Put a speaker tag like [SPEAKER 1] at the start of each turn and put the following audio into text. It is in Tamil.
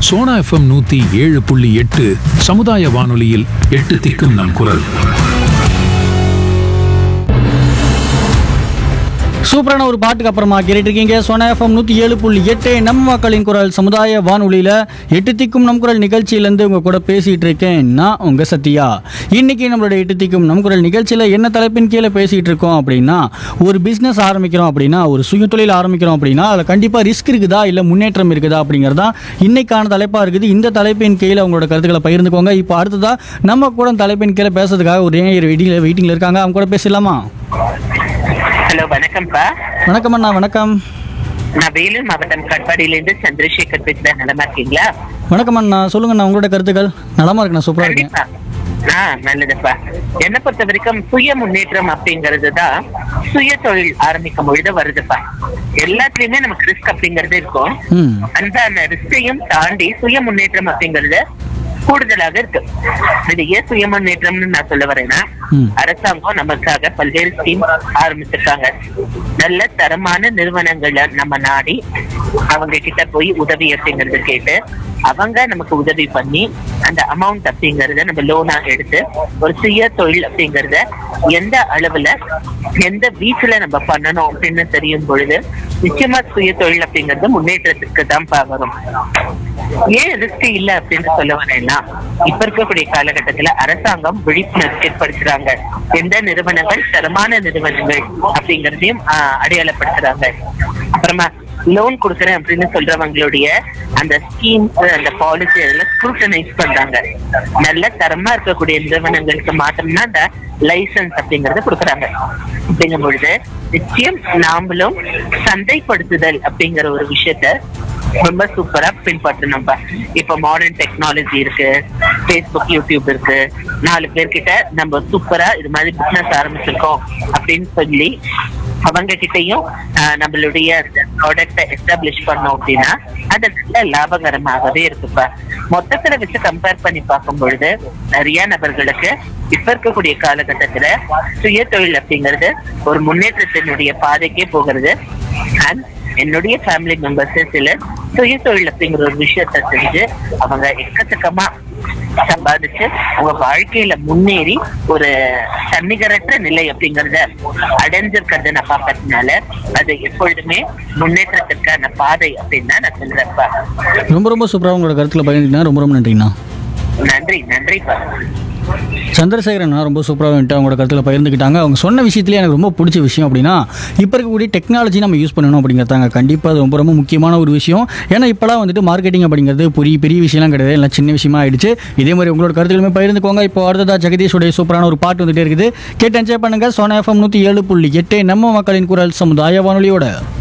[SPEAKER 1] சோனா எஃப்எம் நூத்தி ஏழு புள்ளி எட்டு சமுதாய வானொலியில் எட்டு திக்கும் நம் குரல்
[SPEAKER 2] சூப்பரான ஒரு பாட்டுக்கு அப்புறமா கேட்டுட்டு இருக்கீங்க சோனா எஃப்எம் நூற்றி ஏழு புள்ளி எட்டு நம்ம மக்களின் குரல் சமுதாய வானொலியில் எட்டு திக்கும் நம் குரல் நிகழ்ச்சியிலேருந்து உங்கள் கூட பேசிகிட்டு இருக்கேன் நான் உங்கள் சத்யா இன்னைக்கு நம்மளோட எட்டு திக்கும் நம் குரல் நிகழ்ச்சியில் என்ன தலைப்பின் கீழே பேசிகிட்டு இருக்கோம் அப்படின்னா ஒரு பிஸ்னஸ் ஆரம்பிக்கிறோம் அப்படின்னா ஒரு சுயதொழில் ஆரம்பிக்கிறோம் அப்படின்னா அதில் கண்டிப்பாக ரிஸ்க் இருக்குதா இல்லை முன்னேற்றம் இருக்குதா அப்படிங்கிறது தான் இன்னைக்கான தலைப்பாக இருக்குது இந்த தலைப்பின் கீழே உங்களோட கருத்துக்களை பகிர்ந்துக்கோங்க இப்போ அடுத்ததாக நம்ம கூட தலைப்பின் கீழே பேசுறதுக்காக ஒரு நேயர் வெயிட்டிங்கில் வெயிட்டிங்கில் இருக்காங்க அவங்க கூட பேசலாமா
[SPEAKER 3] ஹலோ வணக்கம்ப்பா
[SPEAKER 2] வணக்கம் அண்ணா வணக்கம்
[SPEAKER 3] நான் வேலூர் மாவட்டம் கட்பாடியிலேருந்து சந்திரசேகர் பேசுறேன் நலமா இருக்கீங்களா
[SPEAKER 2] வணக்கம் அண்ணா சொல்லுங்க அண்ணா உங்களோட கருத்துக்கள் நலமா இருக்கு நான் சூப்பரா இருக்கேன்
[SPEAKER 3] கண்டிப்பா ஆ நல்லதுப்பா என்னை பொறுத்த வரைக்கும் சுய முன்னேற்றம் அப்படிங்கிறது தான் சுய தொழில் ஆரம்பிக்கும் பொழுது வருதுப்பா எல்லாத்துலயுமே நமக்கு ரிஸ்க் அப்படிங்கிறது இருக்கும்
[SPEAKER 2] ம்
[SPEAKER 3] அந்த அந்த ரிஸ்கையும் தாண்டி சுய முன்னேற்றம் அப்படிங்கிறது கூடுதலாக இருக்கு இது ஏன் சுய முன்னேற்றம்னு நான் சொல்ல வரேன்னா
[SPEAKER 2] ம்.
[SPEAKER 3] அரசாங்கம் நமக்காக பல்வேறு ஸ்கீம் ஆரம்பிச்சிருக்காங்க நல்ல தரமான நிறுவனங்களை நம்ம நாடி அவங்க கிட்ட போய் உதவி அப்படிங்கறது கேட்டு அவங்க நமக்கு உதவி பண்ணி அந்த அமௌண்ட் அப்படிங்கறத நம்ம லோனா எடுத்து ஒரு சுய தொழில் அப்படிங்கறத எந்த அளவுல எந்த வீச்சுல நம்ம பண்ணணும் அப்படின்னு தெரியும் பொழுது நிச்சயமா சுய தொழில் அப்படிங்கிறது முன்னேற்றத்துக்கு தான் வரும் ஏன் ரிஸ்க் இல்ல அப்படின்னு சொல்ல வரேன்னா இப்ப இருக்கக்கூடிய காலகட்டத்துல அரசாங்கம் விழிப்புணர்வு ஏற்படுத்துறாங்க எந்த நிறுவனங்கள் தரமான நிறுவனங்கள் அப்படிங்கறதையும் ஆஹ், அடையாளப்படுத்துறாங்க அப்புறமா லோன் கொடுக்குறேன் அப்படின்னு சொல்றவங்களுடைய அந்த ஸ்கீம் அந்த பாலிசி அதெல்லாம் ஸ்க்ரூட்டனைஸ் பண்றாங்க நல்ல தரமா இருக்கக்கூடிய நிறுவனங்களுக்கு மாத்திரம்னா அந்த லைசன்ஸ் அப்படிங்கறத கொடுக்குறாங்க அப்படிங்கும் பொழுது நிச்சயம் நாமளும் சந்தைப்படுத்துதல் அப்படிங்கிற ஒரு விஷயத்த ரொம்ப சூப்பரா பின்பற்றணும்பா இப்ப மாடர்ன் டெக்னாலஜி இருக்கு ஃபேஸ்புக் யூடியூப் இருக்கு நாலு பேர்கிட்ட நம்ம சூப்பரா இது மாதிரி பிசினஸ் ஆரம்பிச்சிருக்கோம் அப்படின்னு சொல்லி அவங்க கிட்டயும் ஆஹ், நம்மளுடைய ப்ராடக்ட எஸ்டாப்ளிஷ் பண்ணோம் அப்படின்னா அது நல்ல லாபகரமாகவே இருக்குப்பா மொத்தத்துல வச்சு கம்பேர் பண்ணி பார்க்கும் பொழுது நிறைய நபர்களுக்கு இப்ப இருக்கக்கூடிய காலகட்டத்துல சுய தொழில் அப்படிங்கிறது ஒரு முன்னேற்றத்தினுடைய பாதைக்கே போகிறது அண்ட் என்னுடைய ஃபேமிலி மெம்பர்ஸ் சிலர் சுய தொழில் அப்படிங்கிற ஒரு விஷயத்த செஞ்சு அவங்க எக்கச்சக்கமா சம்பாதிச்சு அவங்க வாழ்க்கையில முன்னேறி ஒரு தன்னிகரற்ற நிலை அப்படிங்கறத அடைஞ்சிருக்கிறத நான் பார்க்கறதுனால அது எப்பொழுதுமே முன்னேற்றத்திற்கான பாதை அப்படின்னு தான் நான் சொல்றேன்ப்பா
[SPEAKER 2] ரொம்ப ரொம்ப சூப்பராக உங்களோட கருத்துக்களை பகிர்ந்துக்கிட்டா ரொம்ப ரொம்ப நன்றிங்கண்ணா
[SPEAKER 3] நன்றி நன்றிப்பா
[SPEAKER 2] சந்திரசேகரன் ரொம்ப சூப்பராக வந்துட்டு அவங்களோட கருத்துக்களை பகிர்ந்துக்கிட்டாங்க அவங்க சொன்ன விஷயத்துல எனக்கு ரொம்ப பிடிச்ச விஷயம் அப்படின்னா இப்போ இருக்கக்கூடிய டெக்னாலஜி நம்ம யூஸ் பண்ணணும் அப்படிங்கிறதாங்க கண்டிப்பாக அது ரொம்ப ரொம்ப முக்கியமான ஒரு விஷயம் ஏன்னா இப்போலாம் வந்துட்டு மார்க்கெட்டிங் அப்படிங்கிறது பெரிய பெரிய விஷயம்லாம் கிடையாது எல்லாம் சின்ன விஷயமா ஆயிடுச்சு இதே மாதிரி உங்களோட கருத்துக்களுமே பகிர்ந்துக்கோங்க இப்போ அடுத்ததா ஜெகதீஷுடைய சூப்பரான ஒரு பாட்டு வந்துட்டே இருக்குது கேட்டு என்ஜாய் பண்ணுங்க சோனா எஃப்எம் நூற்றி ஏழு புள்ளி எட்டு நம்ம மக்களின் குரல் சமுதாய வானொலியோட